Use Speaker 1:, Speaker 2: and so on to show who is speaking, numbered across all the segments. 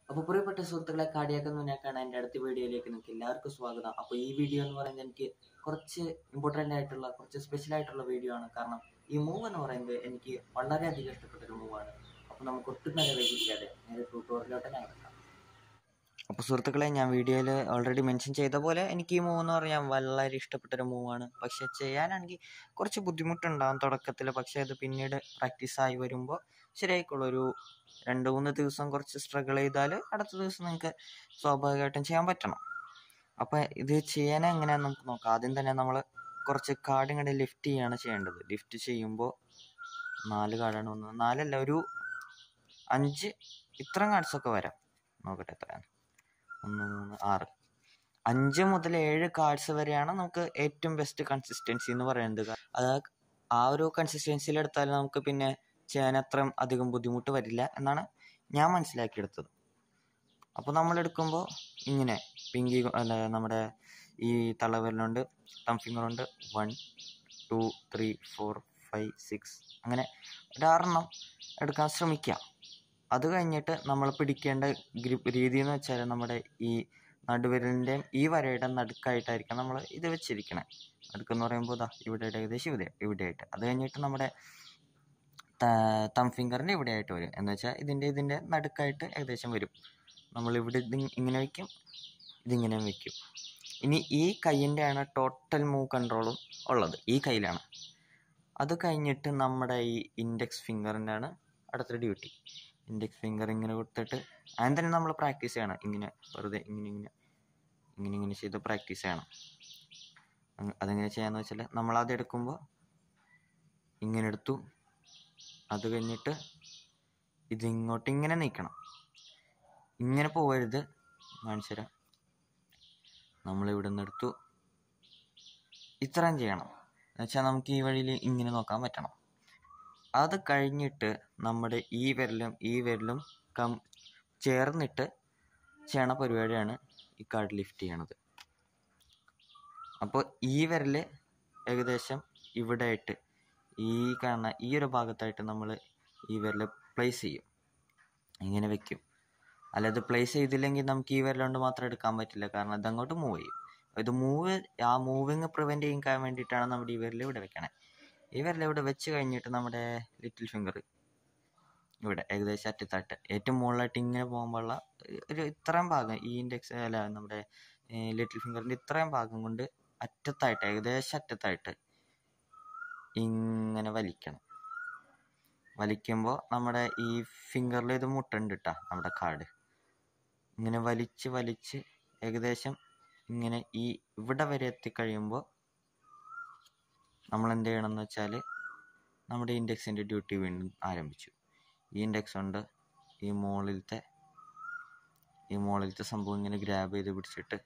Speaker 1: അപ്പോൾ പ്രിയപ്പെട്ട സുഹൃത്തുക്കളെ കാർഡിയാക്ക് മുന്നേക്കാണ് എൻ്റെ അടുത്ത വീഡിയോയിലേക്ക് നിങ്ങൾക്ക് എല്ലാവർക്കും സ്വാഗതം അപ്പോൾ ഈ വീഡിയോ എന്ന് പറയുന്നത് എനിക്ക് കുറച്ച് ഇമ്പോർട്ടൻ്റ് ആയിട്ടുള്ള കുറച്ച് സ്പെഷ്യൽ ആയിട്ടുള്ള വീഡിയോ ആണ് കാരണം ഈ മൂവ് എന്ന് പറയുന്നത് എനിക്ക് വളരെയധികം ഇഷ്ടപ്പെട്ട ഒരു മൂവാണ് അപ്പോൾ നമുക്ക് ഒട്ടും തന്നെ വൈകിക്കാതെ നേരെ ട്യൂട്ടോറിയലോട്ട് ഞാൻ കിടക്കാം അപ്പോൾ സുഹൃത്തുക്കളെ ഞാൻ വീഡിയോയിൽ ഓൾറെഡി മെൻഷൻ ചെയ്ത പോലെ എനിക്ക് ഈ മൂവ് എന്ന് പറഞ്ഞാൽ വളരെ ഇഷ്ടപ്പെട്ട ഒരു മൂവാണ് പക്ഷേ ചെയ്യാനാണെങ്കിൽ കുറച്ച് ബുദ്ധിമുട്ടുണ്ടാകും തുടക്കത്തിൽ പക്ഷേ അത് പിന്നീട് പ്രാക്ടീസായി വരുമ്പോൾ ശരിയായിക്കോളും ഒരു രണ്ട് മൂന്ന് ദിവസം കുറച്ച് സ്ട്രഗിൾ ചെയ്താൽ അടുത്ത ദിവസം നിങ്ങൾക്ക് സ്വാഭാവികമായിട്ടും ചെയ്യാൻ പറ്റണം അപ്പോൾ ഇത് ചെയ്യാൻ എങ്ങനെയാണെന്ന് നമുക്ക് നോക്കാം ആദ്യം തന്നെ നമ്മൾ കുറച്ച് കാർഡ് ഇങ്ങനെ ലിഫ്റ്റ് ചെയ്യാണ് ചെയ്യേണ്ടത് ലിഫ്റ്റ് ചെയ്യുമ്പോൾ നാല് കാർഡാണ് വന്നത് നാലല്ല ഒരു അഞ്ച് ഇത്രയും കാർഡ്സൊക്കെ വരാം നോക്കട്ടെ എത്രയാണ് ഒന്ന് മൂന്ന് ആറ് അഞ്ച് മുതൽ ഏഴ് കാർഡ്സ് വരെയാണ് നമുക്ക് ഏറ്റവും ബെസ്റ്റ് കൺസിസ്റ്റൻസി എന്ന് പറയുന്നത് അത് ആ ഒരു കൺസിസ്റ്റൻസിയിൽ എടുത്താൽ നമുക്ക് പിന്നെ ചെയ്യാൻ അത്രയും അധികം ബുദ്ധിമുട്ട് വരില്ല എന്നാണ് ഞാൻ മനസ്സിലാക്കിയെടുത്തത് അപ്പോൾ നമ്മൾ എടുക്കുമ്പോൾ ഇങ്ങനെ പിങ്കി അല്ല നമ്മുടെ ഈ തള്ളവിരലുണ്ട് തം ഫിംഗറുണ്ട് one two three four five six അങ്ങനെ ഒരാറെണ്ണം എടുക്കാൻ ശ്രമിക്കുക അത് കഴിഞ്ഞിട്ട് നമ്മൾ പിടിക്കേണ്ട ഗ്രിപ്പ് രീതി എന്ന് വെച്ചാൽ നമ്മുടെ ഈ നടുവിരലിൻ്റെയും ഈ വരയുടെ നടുക്കായിട്ടായിരിക്കും നമ്മൾ ഇത് വെച്ചിരിക്കണേ നടുക്കെന്ന് പറയുമ്പോൾ ഇതാ ഇവിടെ ഏകദേശം ഇവിടെ ഇവിടെയായിട്ട് അത് കഴിഞ്ഞിട്ട് നമ്മുടെ തം ഫിംഗറിൻ്റെ ഇവിടെ ആയിട്ട് വരും എന്ന് വെച്ചാൽ ഇതിൻ്റെ ഇതിൻ്റെ നടുക്കായിട്ട് ഏകദേശം വരും നമ്മളിവിടെ ഇത് ഇങ്ങനെ വയ്ക്കും ഇതിങ്ങനെ വയ്ക്കും ഇനി ഈ കൈയിൻ്റെയാണ് ടോട്ടൽ മൂവ് കൺട്രോളും ഉള്ളത് ഈ കയ്യിലാണ് അത് കഴിഞ്ഞിട്ട് നമ്മുടെ ഈ ഇൻഡെക്സ് ഫിംഗറിൻ്റെ ആണ് അടുത്ത ഡ്യൂട്ടി ഇൻഡെക്സ് ഫിംഗർ ഇങ്ങനെ കൊടുത്തിട്ട് അതിന് തന്നെ നമ്മൾ പ്രാക്ടീസ് ചെയ്യണം ഇങ്ങനെ വെറുതെ ഇങ്ങനെ ഇങ്ങനെ ഇങ്ങനെ ഇങ്ങനെ ചെയ്ത് പ്രാക്ടീസ് ചെയ്യണം അതെങ്ങനെ ചെയ്യാന്ന് വെച്ചാൽ നമ്മൾ അത് എടുക്കുമ്പോൾ ഇങ്ങനെ എടുത്തു അത് കഴിഞ്ഞിട്ട് ഇതിങ്ങോട്ട് ഇങ്ങനെ നീക്കണം ഇങ്ങനെ പോകരുത് കാണിച്ചു തരാം നമ്മളിവിടെ നിന്ന് എടുത്തു ഇത്രയും ചെയ്യണം എന്നുവെച്ചാൽ നമുക്ക് ഈ വഴിയിൽ ഇങ്ങനെ നോക്കാൻ പറ്റണം അത് കഴിഞ്ഞിട്ട് നമ്മുടെ ഈ വിരലും ഈ വിരലും കം ചേർന്നിട്ട് ചെയ്യണ പരിപാടിയാണ് ഈ കാർഡ് ലിഫ്റ്റ് ചെയ്യണത് അപ്പോൾ ഈ വിരൽ ഏകദേശം ഇവിടെ ആയിട്ട് ഈ കാണുന്ന ഈ ഒരു ഭാഗത്തായിട്ട് നമ്മൾ ഈ വിരൽ പ്ലേസ് ചെയ്യും ഇങ്ങനെ വെക്കും അല്ലാതെ പ്ലേസ് ചെയ്തില്ലെങ്കിൽ നമുക്ക് ഈ വിരലുകൊണ്ട് മാത്രം എടുക്കാൻ പറ്റില്ല കാരണം ഇതങ്ങോട്ട് മൂവ് ചെയ്യും ഇത് മൂവ് ആ മൂവിങ് പ്രിവെൻറ്റ് ചെയ്യാൻ വേണ്ടിയിട്ടാണ് നമ്മുടെ ഈ വിരൽ ഇവിടെ വെക്കണേ ഈ വിരൽ ഇവിടെ വെച്ച് കഴിഞ്ഞിട്ട് നമ്മുടെ ലിറ്റിൽ ഫിംഗർ ഇവിടെ ഏകദേശം അറ്റത്തായിട്ട് ഏറ്റവും മുകളിലായിട്ട് ഇങ്ങനെ പോകുമ്പോഴുള്ള ഒരു ഇത്രയും ഭാഗം ഈ ഇൻഡെക്സ് അല്ല നമ്മുടെ ലിറ്റിൽ ഫിംഗറിൻ്റെ ഇത്രയും ഭാഗം കൊണ്ട് അറ്റത്തായിട്ട് ഏകദേശം അറ്റത്തായിട്ട് ഇങ്ങനെ വലിക്കണം വലിക്കുമ്പോൾ നമ്മുടെ ഈ ഫിംഗറിൽ ഇത് മുട്ടുണ്ട് കേട്ടോ നമ്മുടെ കാർഡ് ഇങ്ങനെ വലിച്ച് വലിച്ച് ഏകദേശം ഇങ്ങനെ ഈ ഇവിടെ വരെ എത്തിക്കഴിയുമ്പോൾ നമ്മൾ എന്ത് ചെയ്യണമെന്ന് വെച്ചാൽ നമ്മുടെ ഇൻഡെക്സിൻ്റെ ഡ്യൂട്ടി വീണ്ടും ആരംഭിച്ചു ഈ ഇൻഡെക്സ് ഉണ്ട് ഈ മുകളിലത്തെ ഈ മുകളിലത്തെ സംഭവം ഇങ്ങനെ ഗ്രാബ് ചെയ്ത് പിടിച്ചിട്ട്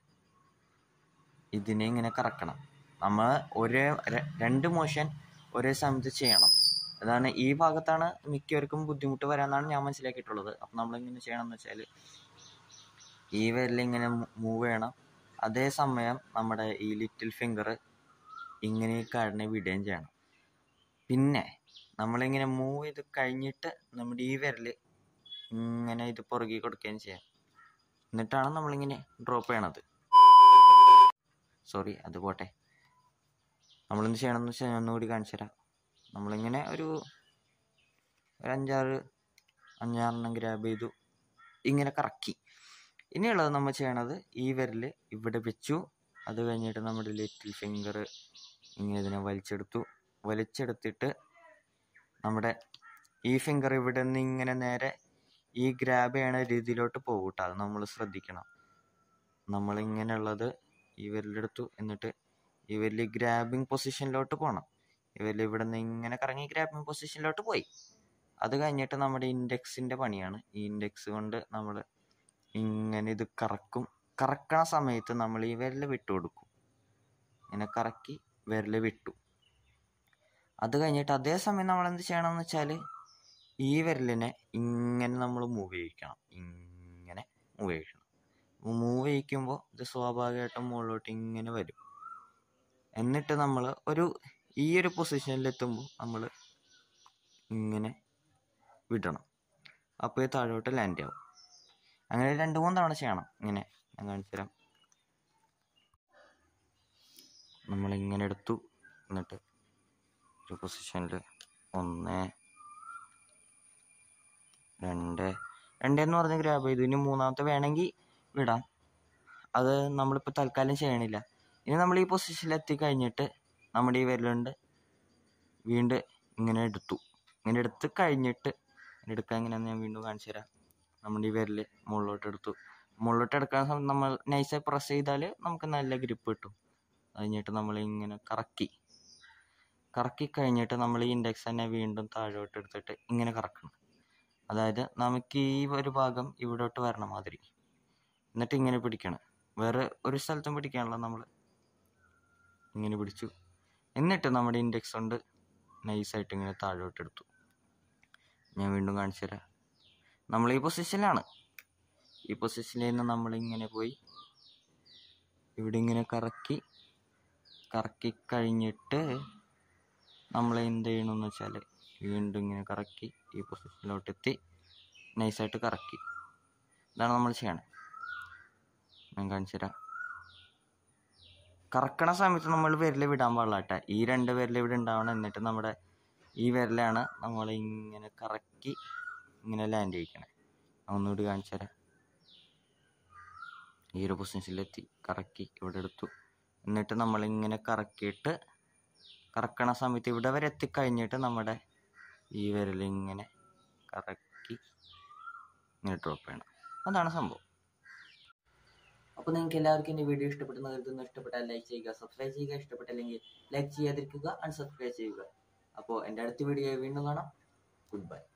Speaker 1: ഇതിനെ ഇങ്ങനെ കറക്കണം നമ്മൾ ഒരേ രണ്ട് മോഷൻ ഒരേ സമയത്ത് ചെയ്യണം അതാണ് ഈ ഭാഗത്താണ് മിക്കവർക്കും ബുദ്ധിമുട്ട് വരാമെന്നാണ് ഞാൻ മനസ്സിലാക്കിയിട്ടുള്ളത് അപ്പം നമ്മളിങ്ങനെ ചെയ്യണമെന്ന് വെച്ചാൽ ഈ വിരലിങ്ങനെ മൂവ് ചെയ്യണം അതേസമയം നമ്മുടെ ഈ ലിറ്റിൽ ഫിംഗർ ഇങ്ങനെ ഈ കാർഡിനെ വിടുകയും ചെയ്യണം പിന്നെ നമ്മളിങ്ങനെ മൂവ് ചെയ്ത് കഴിഞ്ഞിട്ട് നമ്മുടെ ഈ വിരൽ ഇങ്ങനെ ഇത് പുറകെ കൊടുക്കുകയും ചെയ്യാം എന്നിട്ടാണ് നമ്മളിങ്ങനെ ഡ്രോപ്പ് ചെയ്യണത് സോറി അത് പോട്ടെ നമ്മളെന്ത് ചെയ്യണമെന്ന് വെച്ചാൽ ഞാൻ ഒന്നുകൂടി കാണിച്ചു തരാം നമ്മളിങ്ങനെ ഒരു ഒരു അഞ്ചാറ് അഞ്ചാറെണ്ണം ഗ്രാബ് ചെയ്തു ഇങ്ങനെ കറക്കി ഇനിയുള്ളത് നമ്മൾ ചെയ്യണത് ഈ വിരൽ ഇവിടെ വെച്ചു അത് കഴിഞ്ഞിട്ട് നമ്മുടെ ലിറ്റിൽ ഫിംഗർ ഇങ്ങനെ ഇതിനെ വലിച്ചെടുത്തു വലിച്ചെടുത്തിട്ട് നമ്മുടെ ഈ ഫിംഗർ ഇവിടെ നിന്ന് ഇങ്ങനെ നേരെ ഈ ഗ്രാബ് ചെയ്യണ രീതിയിലോട്ട് പോകും കേട്ടോ അത് നമ്മൾ ശ്രദ്ധിക്കണം നമ്മളിങ്ങനെയുള്ളത് ഈ വിരലെടുത്തു എന്നിട്ട് ഈ വിരൽ ഗ്രാബിങ് പൊസിഷനിലോട്ട് പോകണം ഈ വിരൽ ഇവിടെ നിന്ന് ഇങ്ങനെ കറങ്ങി ഗ്രാബിങ് പൊസിഷനിലോട്ട് പോയി അത് കഴിഞ്ഞിട്ട് നമ്മുടെ ഇൻഡെക്സിൻ്റെ പണിയാണ് ഈ ഇൻഡെക്സ് കൊണ്ട് നമ്മൾ ഇങ്ങനെ ഇത് കറക്കും കറക്കണ സമയത്ത് നമ്മൾ ഈ വിരൽ വിട്ടു കൊടുക്കും ഇങ്ങനെ കറക്കി വിരൽ വിട്ടു അത് കഴിഞ്ഞിട്ട് അതേസമയം നമ്മൾ എന്ത് ചെയ്യണമെന്ന് വെച്ചാൽ ഈ വിരലിനെ ഇങ്ങനെ നമ്മൾ മൂവ് ചെയ്യിക്കണം ഇങ്ങനെ മൂവ് ചെയ്യിക്കണം മൂവ് ചെയ്യിക്കുമ്പോൾ ഇത് സ്വാഭാവികമായിട്ടും മുകളിലോട്ട് ഇങ്ങനെ വരും എന്നിട്ട് നമ്മൾ ഒരു ഈ ഒരു പൊസിഷനിലെത്തുമ്പോൾ നമ്മൾ ഇങ്ങനെ വിടണം അപ്പോൾ ഇത് താഴോട്ട് ലാൻഡ് ആവും അങ്ങനെ രണ്ട് മൂന്ന് തവണ ചെയ്യണം ഇങ്ങനെ ഞാൻ കാണിച്ചു തരാം നമ്മളിങ്ങനെ എടുത്തു എന്നിട്ട് ഒരു പൊസിഷനിൽ ഒന്ന് രണ്ട് രണ്ട് എന്ന് പറഞ്ഞ് ഗ്രാബ് ചെയ്തു ഇനി മൂന്നാമത്തെ വേണമെങ്കിൽ വിടാം അത് നമ്മളിപ്പോൾ തൽക്കാലം ചെയ്യണില്ല ഇനി നമ്മൾ ഈ പൊസിഷനിൽ എത്തിക്കഴിഞ്ഞിട്ട് നമ്മുടെ ഈ വിരലുണ്ട് വീണ്ടും ഇങ്ങനെ എടുത്തു ഇങ്ങനെ എടുത്ത് കഴിഞ്ഞിട്ട് ഇങ്ങനെ എടുക്കാൻ എങ്ങനെയാണെന്ന് ഞാൻ വീണ്ടും കാണിച്ചു തരാം നമ്മുടെ ഈ വിരൽ മുകളിലോട്ട് എടുത്തു മുകളിലോട്ട് എടുക്കാൻ സമയം നമ്മൾ നൈസായി പ്രസ് ചെയ്താൽ നമുക്ക് നല്ല ഗ്രിപ്പ് കിട്ടും അത് കഴിഞ്ഞിട്ട് നമ്മൾ ഇങ്ങനെ കറക്കി കറക്കി കഴിഞ്ഞിട്ട് നമ്മൾ ഈ ഇൻഡെക്സ് തന്നെ വീണ്ടും താഴോട്ട് എടുത്തിട്ട് ഇങ്ങനെ കറക്കണം അതായത് നമുക്ക് ഈ ഒരു ഭാഗം ഇവിടോട്ട് വരണ മാതിരി എന്നിട്ട് ഇങ്ങനെ പിടിക്കണം വേറെ ഒരു സ്ഥലത്തും പിടിക്കാനുള്ള നമ്മൾ ഇങ്ങനെ പിടിച്ചു എന്നിട്ട് നമ്മുടെ ഇൻഡെക്സ് കൊണ്ട് നൈസായിട്ട് ഇങ്ങനെ താഴോട്ട് എടുത്തു ഞാൻ വീണ്ടും കാണിച്ചു തരാം നമ്മൾ ഈ പൊസിഷനിലാണ് ഈ പൊസിഷനിൽ നിന്ന് നമ്മളിങ്ങനെ പോയി ഇവിടെ ഇങ്ങനെ കറക്കി കറക്കി കഴിഞ്ഞിട്ട് നമ്മൾ എന്ത് ചെയ്യണമെന്ന് വെച്ചാൽ വീണ്ടും ഇങ്ങനെ കറക്കി ഈ പൊസിഷനിലോട്ട് എത്തി നൈസായിട്ട് കറക്കി ഇതാണ് നമ്മൾ ചെയ്യണത് ഞാൻ കാണിച്ചു തരാം കറക്കണ സമയത്ത് നമ്മൾ വിരൽ വിടാൻ പാടില്ല കേട്ടോ ഈ രണ്ട് വിരൽ ഇവിടെ ഉണ്ടാവണം എന്നിട്ട് നമ്മുടെ ഈ വിരലാണ് നമ്മൾ ഇങ്ങനെ കറക്കി ഇങ്ങനെ ലാൻഡ് ചെയ്യിക്കണേ ഒന്നുകൂടി കാണിച്ചു തരാം ഈ ഒരു പൊസിഷനിലെത്തി കറക്കി ഇവിടെ എടുത്തു എന്നിട്ട് നമ്മളിങ്ങനെ കറക്കിയിട്ട് കറക്കണ സമയത്ത് ഇവിടെ വരെ എത്തിക്കഴിഞ്ഞിട്ട് നമ്മുടെ ഈ വിരൽ ഇങ്ങനെ കറക്കി ഇങ്ങനെ ഡ്രോപ്പ് ചെയ്യണം അതാണ് സംഭവം അപ്പോൾ നിങ്ങൾക്ക് എല്ലാവർക്കും എൻ്റെ വീഡിയോ ഇഷ്ടപ്പെട്ടെന്ന് കരുതുന്നു ഇഷ്ടപ്പെട്ടാൽ ലൈക്ക് ചെയ്യുക സബ്സ്ക്രൈബ് ചെയ്യുക ഇഷ്ടപ്പെട്ടില്ലെങ്കിൽ ലൈക്ക് ചെയ്യാതിരിക്കുക അൺസബ്സ്ക്രൈബ് ചെയ്യുക അപ്പോൾ എൻ്റെ അടുത്ത വീഡിയോ വീണ്ടും കാണാം ഗുഡ് ബൈ